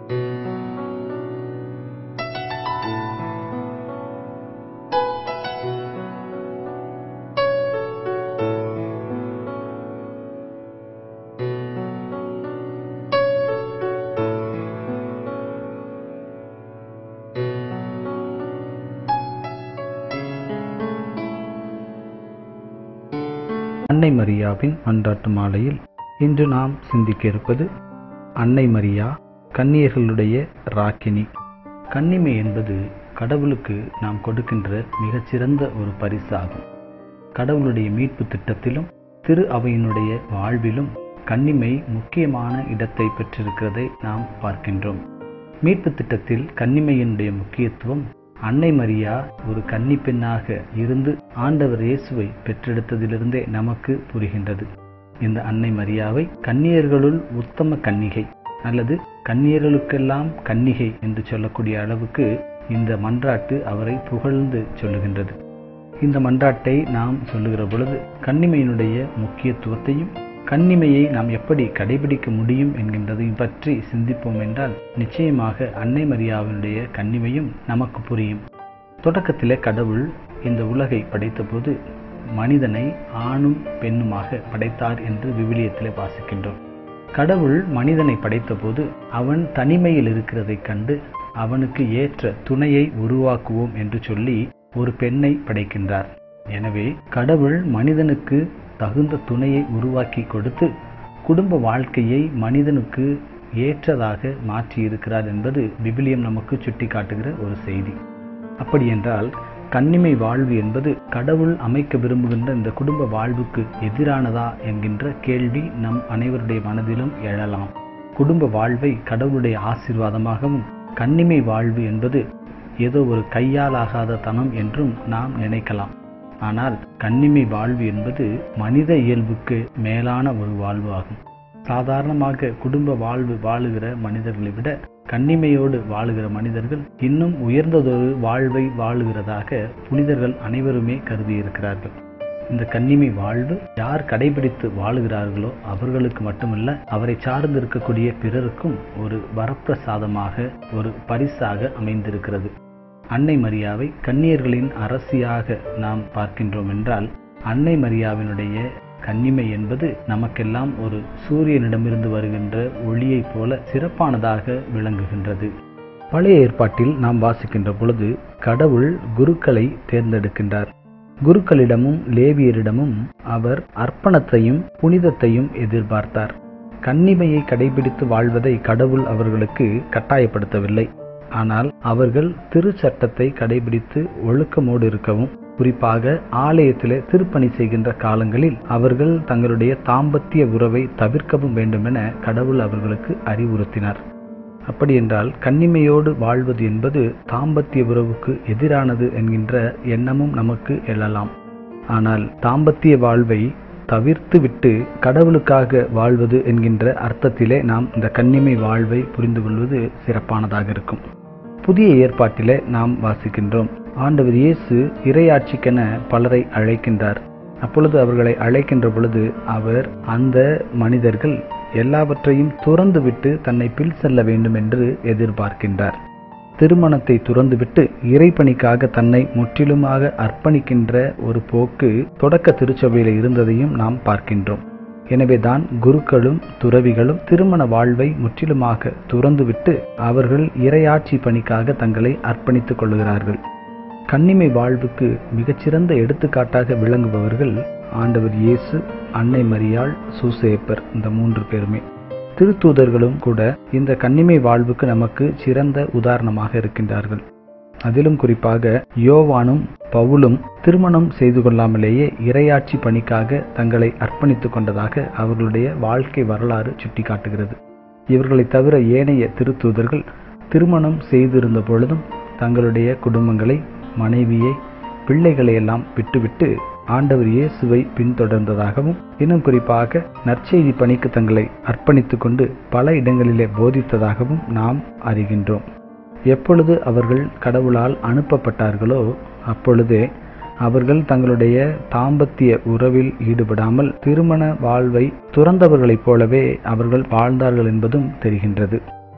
அன்னை மரியாவின் மன்றாட்டு மாலையில் இன்று நாம் சிந்திக்க இருப்பது அன்னை மரியா கன்னியர்களுடைய ராக்கினி கன்னிமை என்பது கடவுளுக்கு நாம் கொடுக்கின்ற மிகச்சிறந்த ஒரு பரிசாகும் கடவுளுடைய மீட்பு திட்டத்திலும் திரு அவையினுடைய வாழ்விலும் கன்னிமை முக்கியமான இடத்தை பெற்றிருக்கிறதை நாம் பார்க்கின்றோம் மீட்பு திட்டத்தில் கன்னிமையினுடைய முக்கியத்துவம் அன்னை மரியா ஒரு கன்னி பெண்ணாக இருந்து ஆண்டவர் இயேசுவை பெற்றெடுத்ததிலிருந்தே நமக்கு புரிகின்றது இந்த அன்னை மரியாவை கன்னியர்களுள் உத்தம கன்னிகை அல்லது கன்னியர்களுக்கெல்லாம் கன்னிகை என்று சொல்லக்கூடிய அளவுக்கு இந்த மன்றாட்டு அவரை புகழ்ந்து சொல்லுகின்றது இந்த மன்றாட்டை நாம் சொல்லுகிற பொழுது கன்னிமையினுடைய முக்கியத்துவத்தையும் கன்னிமையை நாம் எப்படி கடைபிடிக்க முடியும் என்கின்றதையும் பற்றி சிந்திப்போம் என்றால் நிச்சயமாக அன்னை மரியாவினுடைய கன்னிமையும் நமக்கு புரியும் தொடக்கத்திலே கடவுள் இந்த உலகை படைத்தபோது மனிதனை ஆணும் பெண்ணுமாக படைத்தார் என்று விவிலியத்திலே வாசிக்கின்றோம் கடவுள் மனிதனை படைத்தபோது அவன் தனிமையில் இருக்கிறதைக் கண்டு அவனுக்கு ஏற்ற துணையை உருவாக்குவோம் என்று சொல்லி ஒரு பெண்ணை படைக்கின்றார் எனவே கடவுள் மனிதனுக்கு தகுந்த துணையை உருவாக்கி கொடுத்து குடும்ப வாழ்க்கையை மனிதனுக்கு ஏற்றதாக மாற்றியிருக்கிறார் என்பது விபிலியம் நமக்கு சுட்டி காட்டுகிற ஒரு செய்தி அப்படி என்றால் கன்னிமை வாழ்வு என்பது கடவுள் அமைக்க விரும்புகின்ற இந்த குடும்ப வாழ்வுக்கு எதிரானதா என்கின்ற கேள்வி நம் அனைவருடைய மனதிலும் எழலாம் குடும்ப வாழ்வை கடவுளுடைய ஆசீர்வாதமாகவும் கன்னிமை வாழ்வு என்பது ஏதோ ஒரு கையாலாகாத தனம் என்றும் நாம் நினைக்கலாம் ஆனால் கன்னிமை வாழ்வு என்பது மனித இயல்புக்கு மேலான ஒரு வாழ்வு ஆகும் சாதாரணமாக குடும்ப வாழ்வு வாழுகிற மனிதர்களை விட கன்னிமையோடு வாழுகிற மனிதர்கள் இன்னும் உயர்ந்ததொரு வாழ்வை வாழுகிறதாக புனிதர்கள் அனைவருமே கருதியிருக்கிறார்கள் இந்த கன்னிமை வாழ்வு யார் கடைபிடித்து வாழுகிறார்களோ அவர்களுக்கு மட்டுமல்ல அவரை சார்ந்து இருக்கக்கூடிய பிறருக்கும் ஒரு வரப்பிரசாதமாக ஒரு பரிசாக அமைந்திருக்கிறது அன்னை மரியாவை கன்னியர்களின் அரசியாக நாம் பார்க்கின்றோம் என்றால் அன்னை மரியாவினுடைய கன்னிமை என்பது நமக்கெல்லாம் ஒரு சூரியனிடமிருந்து வருகின்ற ஒளியைப் போல சிறப்பானதாக விளங்குகின்றது பழைய ஏற்பாட்டில் நாம் வாசிக்கின்ற பொழுது கடவுள் குருக்களை தேர்ந்தெடுக்கின்றார் குருக்களிடமும் லேவியரிடமும் அவர் அர்ப்பணத்தையும் புனிதத்தையும் எதிர்பார்த்தார் கன்னிமையை கடைபிடித்து வாழ்வதை கடவுள் அவர்களுக்கு கட்டாயப்படுத்தவில்லை ஆனால் அவர்கள் திருச்சட்டத்தை கடைபிடித்து ஒழுக்கமோடு இருக்கவும் குறிப்பாக ஆலயத்திலே திருப்பணி செய்கின்ற காலங்களில் அவர்கள் தங்களுடைய தாம்பத்திய உறவை தவிர்க்கவும் வேண்டுமென கடவுள் அவர்களுக்கு அறிவுறுத்தினார் அப்படி என்றால் கன்னிமையோடு வாழ்வது என்பது தாம்பத்திய உறவுக்கு எதிரானது என்கின்ற எண்ணமும் நமக்கு எழலாம் ஆனால் தாம்பத்திய வாழ்வை தவிர்த்து விட்டு கடவுளுக்காக வாழ்வது என்கின்ற அர்த்தத்திலே நாம் இந்த கன்னிமை வாழ்வை புரிந்து கொள்வது சிறப்பானதாக இருக்கும் புதிய ஏற்பாட்டிலே நாம் வாசிக்கின்றோம் ஆண்டவர் இயேசு இறையாட்சிக்கென பலரை அழைக்கின்றார் அப்பொழுது அவர்களை அழைக்கின்ற பொழுது அவர் அந்த மனிதர்கள் எல்லாவற்றையும் துறந்துவிட்டு தன்னை பின் செல்ல வேண்டும் என்று எதிர்பார்க்கின்றார் திருமணத்தை துறந்துவிட்டு இறைப்பணிக்காக தன்னை முற்றிலுமாக அர்ப்பணிக்கின்ற ஒரு போக்கு தொடக்க திருச்சபையில் இருந்ததையும் நாம் பார்க்கின்றோம் எனவேதான் குருக்களும் துறவிகளும் திருமண வாழ்வை முற்றிலுமாக துறந்துவிட்டு அவர்கள் இரையாட்சி பணிக்காக தங்களை அர்ப்பணித்துக் கொள்கிறார்கள் கன்னிமை வாழ்வுக்கு மிகச்சிறந்த எடுத்துக்காட்டாக விளங்குபவர்கள் ஆண்டவர் இயேசு அன்னை மரியாள் சூசேப்பர் இந்த மூன்று பேருமே திருத்தூதர்களும் கூட இந்த கன்னிமை வாழ்வுக்கு நமக்கு சிறந்த உதாரணமாக இருக்கின்றார்கள் அதிலும் குறிப்பாக யோவானும் பவுலும் திருமணம் செய்து கொள்ளாமலேயே இரையாட்சி பணிக்காக தங்களை அர்ப்பணித்துக் கொண்டதாக அவர்களுடைய வாழ்க்கை வரலாறு சுட்டிக்காட்டுகிறது இவர்களை தவிர ஏனைய திருத்தூதர்கள் திருமணம் செய்திருந்த பொழுதும் தங்களுடைய குடும்பங்களை மனைவியை பிள்ளைகளை எல்லாம் விட்டுவிட்டு ஆண்டவர் இயேசுவை பின்தொடர்ந்ததாகவும் இன்னும் குறிப்பாக நற்செய்தி பணிக்கு தங்களை அர்ப்பணித்துக் கொண்டு பல இடங்களிலே போதித்ததாகவும் நாம் அறிகின்றோம் எப்பொழுது அவர்கள் கடவுளால் அனுப்பப்பட்டார்களோ அப்பொழுதே அவர்கள் தங்களுடைய தாம்பத்திய உறவில் ஈடுபடாமல் திருமண வாழ்வை துறந்தவர்களைப் போலவே அவர்கள் வாழ்ந்தார்கள் என்பதும் தெரிகின்றது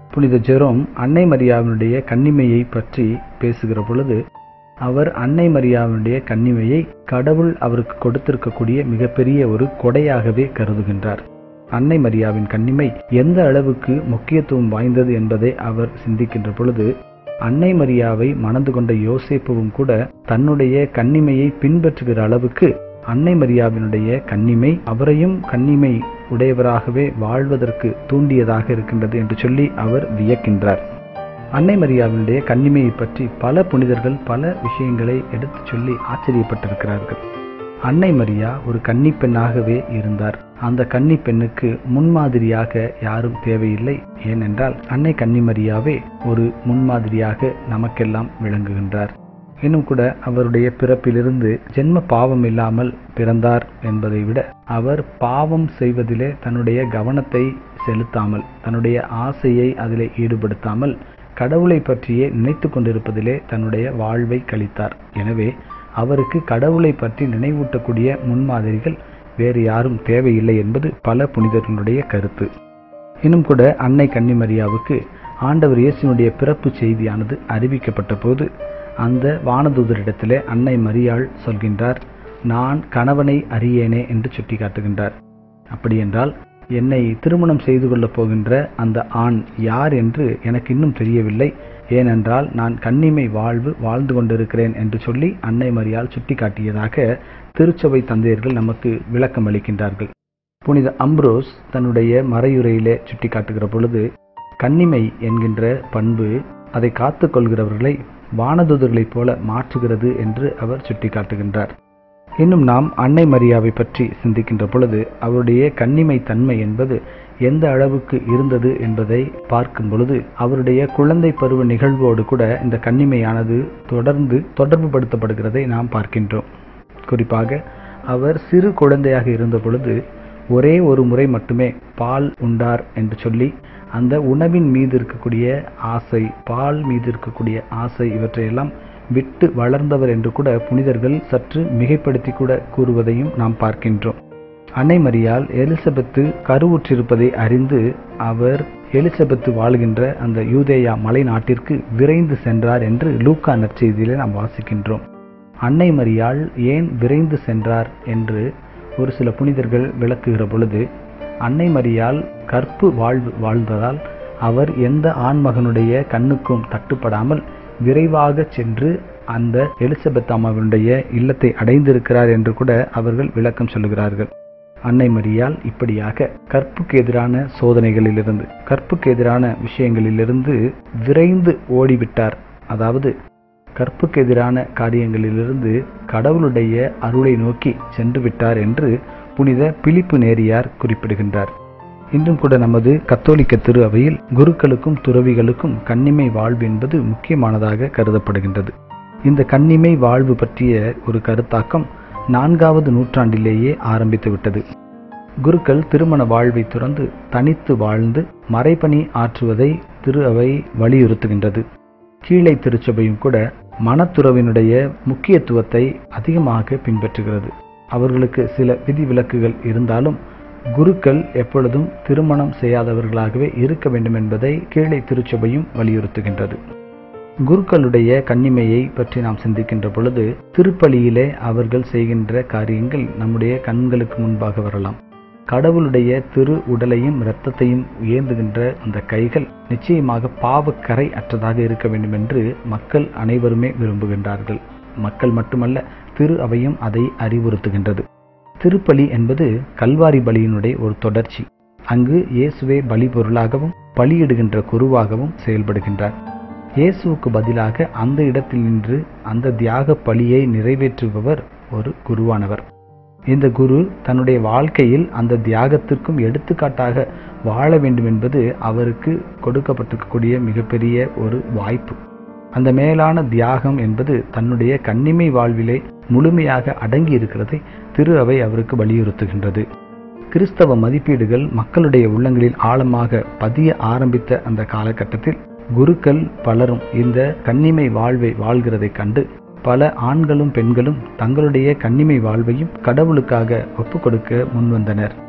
புனித ஜெரோம் அன்னை மரியாவினுடைய கன்னிமையை பற்றி பேசுகிற பொழுது அவர் அன்னை மரியாவினுடைய கன்னிமையை கடவுள் அவருக்கு கொடுத்திருக்கக்கூடிய மிகப்பெரிய ஒரு கொடையாகவே கருதுகின்றார் அன்னை மரியாவின் கன்னிமை எந்த அளவுக்கு முக்கியத்துவம் வாய்ந்தது என்பதை அவர் சிந்திக்கின்ற பொழுது அன்னை மரியாவை மணந்து கொண்ட யோசேப்புவும் கூட தன்னுடைய கன்னிமையை பின்பற்றுகிற அளவுக்கு அன்னை மரியாவினுடைய கன்னிமை அவரையும் கன்னிமை உடையவராகவே வாழ்வதற்கு தூண்டியதாக இருக்கின்றது என்று சொல்லி அவர் வியக்கின்றார் அன்னை மரியாவினுடைய கன்னிமையை பற்றி பல புனிதர்கள் பல விஷயங்களை எடுத்துச் சொல்லி ஆச்சரியப்பட்டிருக்கிறார்கள் அன்னை மரியா ஒரு கன்னி பெண்ணாகவே இருந்தார் அந்த கன்னி பெண்ணுக்கு முன்மாதிரியாக யாரும் தேவையில்லை ஏனென்றால் அன்னை கன்னிமரியாவே ஒரு முன்மாதிரியாக நமக்கெல்லாம் விளங்குகின்றார் இன்னும் கூட அவருடைய பிறப்பிலிருந்து ஜென்ம பாவம் இல்லாமல் பிறந்தார் என்பதை விட அவர் பாவம் செய்வதிலே தன்னுடைய கவனத்தை செலுத்தாமல் தன்னுடைய ஆசையை அதிலே ஈடுபடுத்தாமல் கடவுளை பற்றியே நினைத்து கொண்டிருப்பதிலே தன்னுடைய வாழ்வை கழித்தார் எனவே அவருக்கு கடவுளை பற்றி நினைவூட்டக்கூடிய முன்மாதிரிகள் வேறு யாரும் தேவையில்லை என்பது பல புனிதர்களுடைய கருத்து இன்னும் கூட அன்னை கன்னிமரியாவுக்கு ஆண்டவர் இயேசுனுடைய பிறப்பு செய்தியானது அறிவிக்கப்பட்ட போது அந்த வானதூதரிடத்திலே அன்னை மரியாள் சொல்கின்றார் நான் கணவனை அறியேனே என்று சுட்டி காட்டுகின்றார் அப்படியென்றால் என்னை திருமணம் செய்து கொள்ளப் போகின்ற அந்த ஆண் யார் என்று எனக்கு இன்னும் தெரியவில்லை ஏனென்றால் நான் கன்னிமை வாழ்வு வாழ்ந்து கொண்டிருக்கிறேன் என்று சொல்லி அன்னை மரியாள் சுட்டிக்காட்டியதாக திருச்சபை தந்தையர்கள் நமக்கு விளக்கம் அளிக்கின்றார்கள் புனித அம்ப்ரோஸ் தன்னுடைய மறையுரையிலே சுட்டிக்காட்டுகிற பொழுது கன்னிமை என்கின்ற பண்பு அதை காத்து கொள்கிறவர்களை வானதுதர்களைப் போல மாற்றுகிறது என்று அவர் சுட்டிக்காட்டுகின்றார் இன்னும் நாம் அன்னை மரியாவை பற்றி சிந்திக்கின்ற பொழுது அவருடைய கன்னிமை தன்மை என்பது எந்த அளவுக்கு இருந்தது என்பதை பார்க்கும் பொழுது அவருடைய குழந்தை பருவ நிகழ்வோடு கூட இந்த கன்னிமையானது தொடர்ந்து தொடர்பு படுத்தப்படுகிறதை நாம் பார்க்கின்றோம் குறிப்பாக அவர் சிறு குழந்தையாக இருந்த பொழுது ஒரே ஒரு முறை மட்டுமே பால் உண்டார் என்று சொல்லி அந்த உணவின் மீது இருக்கக்கூடிய ஆசை பால் மீது இருக்கக்கூடிய ஆசை இவற்றையெல்லாம் விட்டு வளர்ந்தவர் என்று கூட புனிதர்கள் சற்று மிகைப்படுத்தி கூட கூறுவதையும் நாம் பார்க்கின்றோம் அன்னை மரியால் எலிசபெத்து கருவுற்றிருப்பதை அறிந்து அவர் எலிசபெத்து வாழ்கின்ற அந்த யூதேயா மலை நாட்டிற்கு விரைந்து சென்றார் என்று லூக்கா நற்செய்தியிலே நாம் வாசிக்கின்றோம் அன்னை மரியாள் ஏன் விரைந்து சென்றார் என்று ஒரு சில புனிதர்கள் விளக்குகிற பொழுது அன்னை மரியால் கற்பு வாழ்வு வாழ்ந்ததால் அவர் எந்த ஆண்மகனுடைய கண்ணுக்கும் தட்டுப்படாமல் விரைவாக சென்று அந்த எலிசபெத் அம்மாவினுடைய இல்லத்தை அடைந்திருக்கிறார் என்று கூட அவர்கள் விளக்கம் சொல்லுகிறார்கள் அன்னை மரியால் இப்படியாக கற்புக்கு எதிரான சோதனைகளிலிருந்து கற்புக்கு எதிரான விஷயங்களிலிருந்து விரைந்து ஓடிவிட்டார் அதாவது கற்புக்கு எதிரான காரியங்களிலிருந்து கடவுளுடைய அருளை நோக்கி சென்று விட்டார் என்று புனித பிலிப்பு நேரியார் குறிப்பிடுகின்றார் இன்றும் கூட நமது கத்தோலிக்க திரு அவையில் குருக்களுக்கும் துறவிகளுக்கும் கன்னிமை வாழ்வு என்பது முக்கியமானதாக கருதப்படுகின்றது இந்த கன்னிமை வாழ்வு பற்றிய ஒரு கருத்தாக்கம் நான்காவது நூற்றாண்டிலேயே ஆரம்பித்து விட்டது குருக்கள் திருமண வாழ்வை துறந்து தனித்து வாழ்ந்து மறைபணி ஆற்றுவதை திரு அவை வலியுறுத்துகின்றது கீழே திருச்சபையும் கூட மனத்துறவினுடைய முக்கியத்துவத்தை அதிகமாக பின்பற்றுகிறது அவர்களுக்கு சில விதிவிலக்குகள் இருந்தாலும் குருக்கள் எப்பொழுதும் திருமணம் செய்யாதவர்களாகவே இருக்க வேண்டும் என்பதை கீழே திருச்சபையும் வலியுறுத்துகின்றது குருக்களுடைய கன்னிமையை பற்றி நாம் சிந்திக்கின்ற பொழுது திருப்பலியிலே அவர்கள் செய்கின்ற காரியங்கள் நம்முடைய கண்களுக்கு முன்பாக வரலாம் கடவுளுடைய திரு உடலையும் இரத்தத்தையும் உயர்ந்துகின்ற அந்த கைகள் நிச்சயமாக பாவக்கரை அற்றதாக இருக்க வேண்டும் என்று மக்கள் அனைவருமே விரும்புகின்றார்கள் மக்கள் மட்டுமல்ல திரு அவையும் அதை அறிவுறுத்துகின்றது திருப்பலி என்பது கல்வாரி பலியினுடைய ஒரு தொடர்ச்சி அங்கு இயேசுவே பலி பொருளாகவும் பலியிடுகின்ற குருவாகவும் செயல்படுகின்றார் இயேசுவுக்கு பதிலாக அந்த இடத்தில் நின்று அந்த தியாக பலியை நிறைவேற்றுபவர் ஒரு குருவானவர் இந்த குரு தன்னுடைய வாழ்க்கையில் அந்த தியாகத்திற்கும் எடுத்துக்காட்டாக வாழ வேண்டும் என்பது அவருக்கு கொடுக்கப்பட்டிருக்கக்கூடிய மிகப்பெரிய ஒரு வாய்ப்பு அந்த மேலான தியாகம் என்பது தன்னுடைய கன்னிமை வாழ்விலே முழுமையாக அடங்கி இருக்கிறதை திரு அவை அவருக்கு வலியுறுத்துகின்றது கிறிஸ்தவ மதிப்பீடுகள் மக்களுடைய உள்ளங்களில் ஆழமாக பதிய ஆரம்பித்த அந்த காலகட்டத்தில் குருக்கள் பலரும் இந்த கன்னிமை வாழ்வை வாழ்கிறதைக் கண்டு பல ஆண்களும் பெண்களும் தங்களுடைய கன்னிமை வாழ்வையும் கடவுளுக்காக ஒப்புக் கொடுக்க முன்வந்தனர்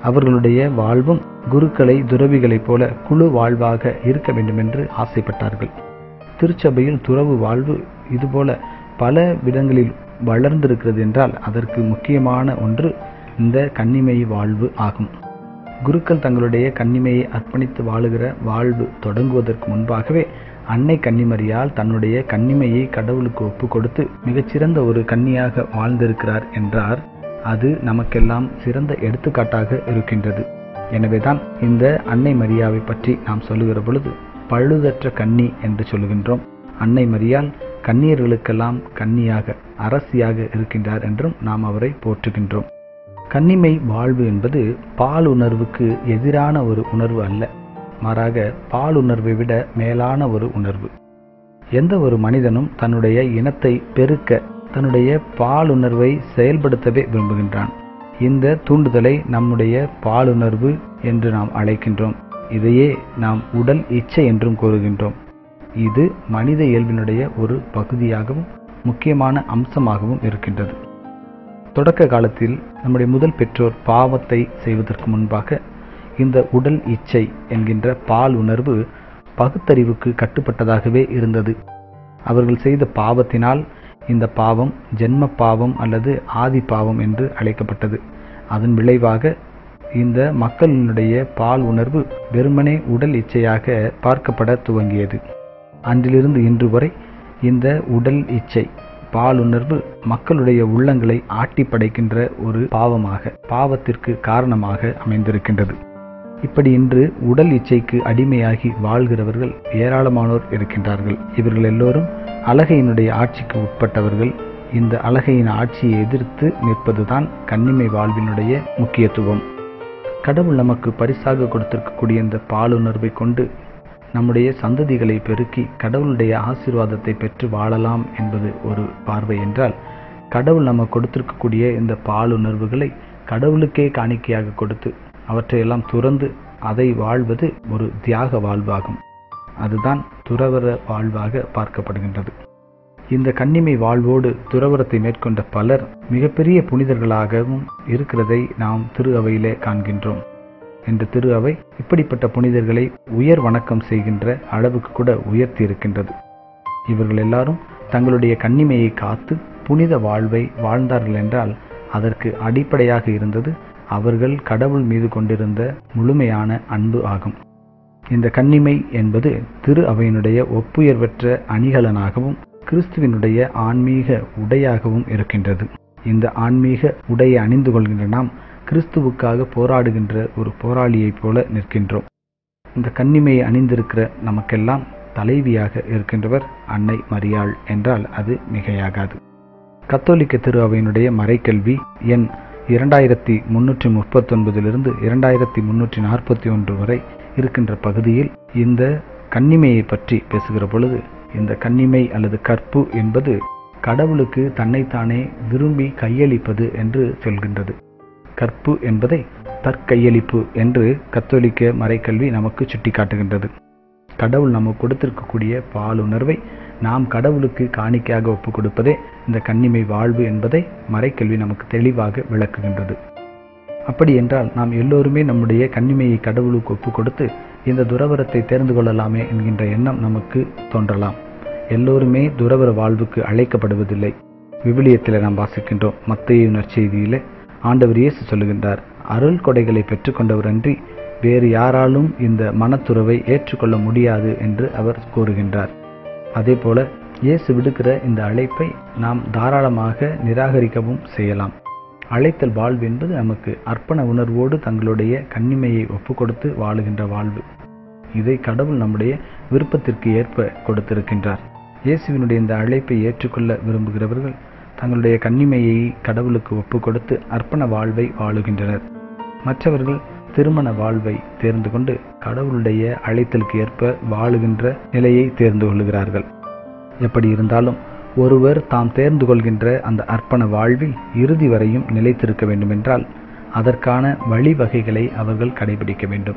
அவர்களுடைய வாழ்வும் குருக்களை துறவிகளைப் போல குழு வாழ்வாக இருக்க வேண்டுமென்று ஆசைப்பட்டார்கள் திருச்சபையில் துறவு வாழ்வு இதுபோல பல விதங்களில் வளர்ந்திருக்கிறது என்றால் அதற்கு முக்கியமான ஒன்று இந்த கன்னிமை வாழ்வு ஆகும் குருக்கள் தங்களுடைய கன்னிமையை அர்ப்பணித்து வாழுகிற வாழ்வு தொடங்குவதற்கு முன்பாகவே அன்னை கன்னிமரியால் தன்னுடைய கன்னிமையை கடவுளுக்கு ஒப்பு கொடுத்து மிகச்சிறந்த ஒரு கன்னியாக வாழ்ந்திருக்கிறார் என்றார் அது நமக்கெல்லாம் சிறந்த எடுத்துக்காட்டாக இருக்கின்றது எனவேதான் இந்த அன்னை மரியாவை பற்றி நாம் சொல்லுகிற பொழுது பழுதற்ற கன்னி என்று சொல்லுகின்றோம் அன்னை மரியால் கன்னியர்களுக்கெல்லாம் கன்னியாக அரசியாக இருக்கின்றார் என்றும் நாம் அவரை போற்றுகின்றோம் கன்னிமை வாழ்வு என்பது பால் உணர்வுக்கு எதிரான ஒரு உணர்வு அல்ல மாறாக பால் உணர்வை விட மேலான ஒரு உணர்வு எந்த ஒரு மனிதனும் தன்னுடைய இனத்தை பெருக்க தன்னுடைய பாலுணர்வை செயல்படுத்தவே விரும்புகின்றான் இந்த தூண்டுதலை நம்முடைய பாலுணர்வு என்று நாம் அழைக்கின்றோம் இதையே நாம் உடல் இச்சை என்றும் கூறுகின்றோம் இது மனித இயல்பினுடைய ஒரு பகுதியாகவும் முக்கியமான அம்சமாகவும் இருக்கின்றது தொடக்க காலத்தில் நம்முடைய முதல் பெற்றோர் பாவத்தை செய்வதற்கு முன்பாக இந்த உடல் இச்சை என்கின்ற பால் உணர்வு பகுத்தறிவுக்கு கட்டுப்பட்டதாகவே இருந்தது அவர்கள் செய்த பாவத்தினால் இந்த பாவம் ஜென்ம பாவம் அல்லது ஆதி பாவம் என்று அழைக்கப்பட்டது அதன் விளைவாக இந்த மக்களினுடைய பால் உணர்வு வெறுமனே உடல் இச்சையாக பார்க்கப்பட துவங்கியது அன்றிலிருந்து இன்று வரை இந்த உடல் இச்சை பால் உணர்வு மக்களுடைய உள்ளங்களை ஆட்டி படைக்கின்ற ஒரு பாவமாக பாவத்திற்கு காரணமாக அமைந்திருக்கின்றது இப்படி இன்று உடல் இச்சைக்கு அடிமையாகி வாழ்கிறவர்கள் ஏராளமானோர் இருக்கின்றார்கள் இவர்கள் எல்லோரும் அழகையினுடைய ஆட்சிக்கு உட்பட்டவர்கள் இந்த அழகையின் ஆட்சியை எதிர்த்து நிற்பதுதான் கன்னிமை வாழ்வினுடைய முக்கியத்துவம் கடவுள் நமக்கு பரிசாக கொடுத்திருக்கக்கூடிய இந்த பாலுணர்வை கொண்டு நம்முடைய சந்ததிகளை பெருக்கி கடவுளுடைய ஆசீர்வாதத்தை பெற்று வாழலாம் என்பது ஒரு பார்வை என்றால் கடவுள் நம்ம கொடுத்திருக்கக்கூடிய இந்த பாலுணர்வுகளை கடவுளுக்கே காணிக்கையாக கொடுத்து அவற்றையெல்லாம் துறந்து அதை வாழ்வது ஒரு தியாக வாழ்வாகும் அதுதான் துறவர வாழ்வாக பார்க்கப்படுகின்றது இந்த கன்னிமை வாழ்வோடு துறவரத்தை மேற்கொண்ட பலர் மிகப்பெரிய புனிதர்களாகவும் இருக்கிறதை நாம் திரு அவையிலே காண்கின்றோம் இந்த திரு அவை இப்படிப்பட்ட புனிதர்களை உயர் வணக்கம் செய்கின்ற அளவுக்கு கூட உயர்த்தி இருக்கின்றது இவர்கள் எல்லாரும் தங்களுடைய கன்னிமையை காத்து புனித வாழ்வை வாழ்ந்தார்கள் என்றால் அதற்கு அடிப்படையாக இருந்தது அவர்கள் கடவுள் மீது கொண்டிருந்த முழுமையான அன்பு ஆகும் இந்த கன்னிமை என்பது திரு அவையினுடைய ஒப்புயர்வற்ற அணிகலனாகவும் கிறிஸ்துவினுடைய ஆன்மீக உடையாகவும் இருக்கின்றது இந்த ஆன்மீக உடையை அணிந்து கொள்கின்ற நாம் கிறிஸ்துவுக்காக போராடுகின்ற ஒரு போராளியைப் போல நிற்கின்றோம் இந்த கன்னிமையை அணிந்திருக்கிற நமக்கெல்லாம் தலைவியாக இருக்கின்றவர் அன்னை மரியாள் என்றால் அது மிகையாகாது கத்தோலிக்க திரு அவையினுடைய மறைக்கல்வி எண் இரண்டாயிரத்தி முன்னூற்றி முப்பத்தொன்பதிலிருந்து இரண்டாயிரத்தி முன்னூற்றி நாற்பத்தி ஒன்று வரை இருக்கின்ற பகுதியில் இந்த கன்னிமையை பற்றி பேசுகிற பொழுது இந்த கன்னிமை அல்லது கற்பு என்பது கடவுளுக்கு தன்னைத்தானே விரும்பி கையளிப்பது என்று சொல்கின்றது கற்பு என்பதை தற்கையளிப்பு என்று கத்தோலிக்க மறைக்கல்வி நமக்கு சுட்டிக்காட்டுகின்றது கடவுள் நமக்கு கொடுத்திருக்கக்கூடிய பாலுணர்வை நாம் கடவுளுக்கு காணிக்கையாக ஒப்புக் கொடுப்பதே இந்த கன்னிமை வாழ்வு என்பதை மறைக்கல்வி நமக்கு தெளிவாக விளக்குகின்றது அப்படி என்றால் நாம் எல்லோருமே நம்முடைய கன்னிமையை கடவுளுக்கு ஒப்புக் கொடுத்து இந்த துறவரத்தை தேர்ந்து கொள்ளலாமே என்கின்ற எண்ணம் நமக்கு தோன்றலாம் எல்லோருமே துறவர வாழ்வுக்கு அழைக்கப்படுவதில்லை விவிலியத்தில் நாம் வாசிக்கின்றோம் மத்திய நற்செய்தியிலே ஆண்டவர் இயேசு சொல்லுகின்றார் அருள் கொடைகளை பெற்றுக்கொண்டவர் அன்றி வேறு யாராலும் இந்த மனத்துறவை ஏற்றுக்கொள்ள முடியாது என்று அவர் கூறுகின்றார் அதே போல இயேசு விடுக்கிற இந்த அழைப்பை நாம் தாராளமாக நிராகரிக்கவும் செய்யலாம் அழைத்தல் வாழ்வு என்பது நமக்கு அர்ப்பண உணர்வோடு தங்களுடைய கன்னிமையை ஒப்புக்கொடுத்து வாழுகின்ற வாழ்வு இதை கடவுள் நம்முடைய விருப்பத்திற்கு ஏற்ப கொடுத்திருக்கின்றார் இயேசுவினுடைய இந்த அழைப்பை ஏற்றுக்கொள்ள விரும்புகிறவர்கள் தங்களுடைய கன்னிமையை கடவுளுக்கு ஒப்புக் கொடுத்து அர்ப்பண வாழ்வை வாழுகின்றனர் மற்றவர்கள் திருமண வாழ்வை தேர்ந்து கொண்டு கடவுளுடைய அழைத்தலுக்கு ஏற்ப வாழுகின்ற நிலையை தேர்ந்து கொள்கிறார்கள் எப்படி இருந்தாலும் ஒருவர் தாம் தேர்ந்து கொள்கின்ற அந்த அர்ப்பண வாழ்வில் இறுதி வரையும் நிலைத்திருக்க வேண்டுமென்றால் அதற்கான வழிவகைகளை அவர்கள் கடைபிடிக்க வேண்டும்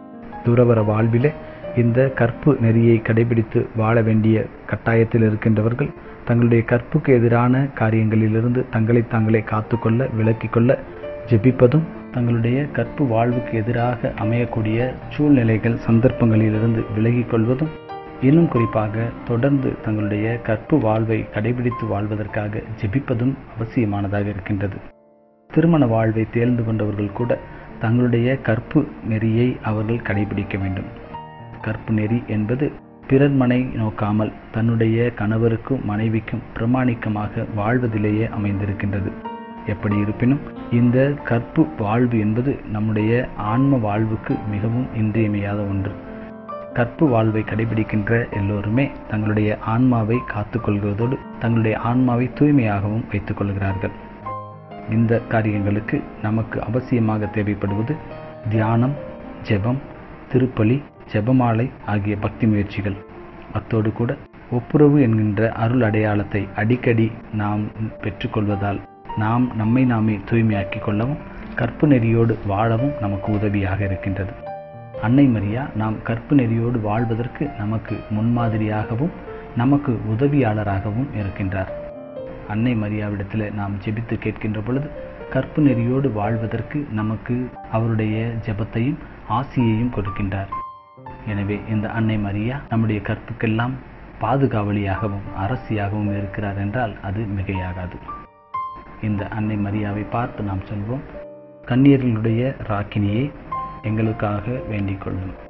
துறவர வாழ்விலே இந்த கற்பு நெறியை கடைபிடித்து வாழ வேண்டிய கட்டாயத்தில் இருக்கின்றவர்கள் தங்களுடைய கற்புக்கு எதிரான காரியங்களிலிருந்து தங்களை தாங்களே காத்துக்கொள்ள விலக்கிக் கொள்ள ஜெபிப்பதும் தங்களுடைய கற்பு வாழ்வுக்கு எதிராக அமையக்கூடிய சூழ்நிலைகள் சந்தர்ப்பங்களிலிருந்து விலகிக் கொள்வதும் இன்னும் குறிப்பாக தொடர்ந்து தங்களுடைய கற்பு வாழ்வை கடைபிடித்து வாழ்வதற்காக ஜெபிப்பதும் அவசியமானதாக இருக்கின்றது திருமண வாழ்வை தேர்ந்து கொண்டவர்கள் கூட தங்களுடைய கற்பு நெறியை அவர்கள் கடைபிடிக்க வேண்டும் கற்பு நெறி என்பது பிறர் மனை நோக்காமல் தன்னுடைய கணவருக்கும் மனைவிக்கும் பிரமாணிக்கமாக வாழ்வதிலேயே அமைந்திருக்கின்றது எப்படி இருப்பினும் இந்த கற்பு வாழ்வு என்பது நம்முடைய ஆன்ம வாழ்வுக்கு மிகவும் இன்றியமையாத ஒன்று கற்பு வாழ்வை கடைபிடிக்கின்ற எல்லோருமே தங்களுடைய ஆன்மாவை காத்துக்கொள்வதோடு தங்களுடைய ஆன்மாவை தூய்மையாகவும் வைத்துக் கொள்கிறார்கள் இந்த காரியங்களுக்கு நமக்கு அவசியமாக தேவைப்படுவது தியானம் ஜெபம் திருப்பலி ஜெபமாலை ஆகிய பக்தி முயற்சிகள் அத்தோடு கூட ஒப்புரவு என்கின்ற அருள் அடையாளத்தை அடிக்கடி நாம் பெற்றுக்கொள்வதால் நாம் நம்மை நாமே தூய்மையாக்கிக் கொள்ளவும் கற்பு நெறியோடு வாழவும் நமக்கு உதவியாக இருக்கின்றது அன்னை மரியா நாம் கற்பு நெறியோடு வாழ்வதற்கு நமக்கு முன்மாதிரியாகவும் நமக்கு உதவியாளராகவும் இருக்கின்றார் அன்னை மரியாவிடத்தில் நாம் ஜெபித்து கேட்கின்ற பொழுது கற்பு நெறியோடு வாழ்வதற்கு நமக்கு அவருடைய ஜெபத்தையும் ஆசியையும் கொடுக்கின்றார் எனவே இந்த அன்னை மரியா நம்முடைய கற்புக்கெல்லாம் பாதுகாவலியாகவும் அரசியாகவும் இருக்கிறார் என்றால் அது மிகையாகாது இந்த அன்னை மரியாவை பார்த்து நாம் சொல்வோம் கன்னியர்களுடைய ராக்கினியை எங்களுக்காக வேண்டிக் கொள்ளும்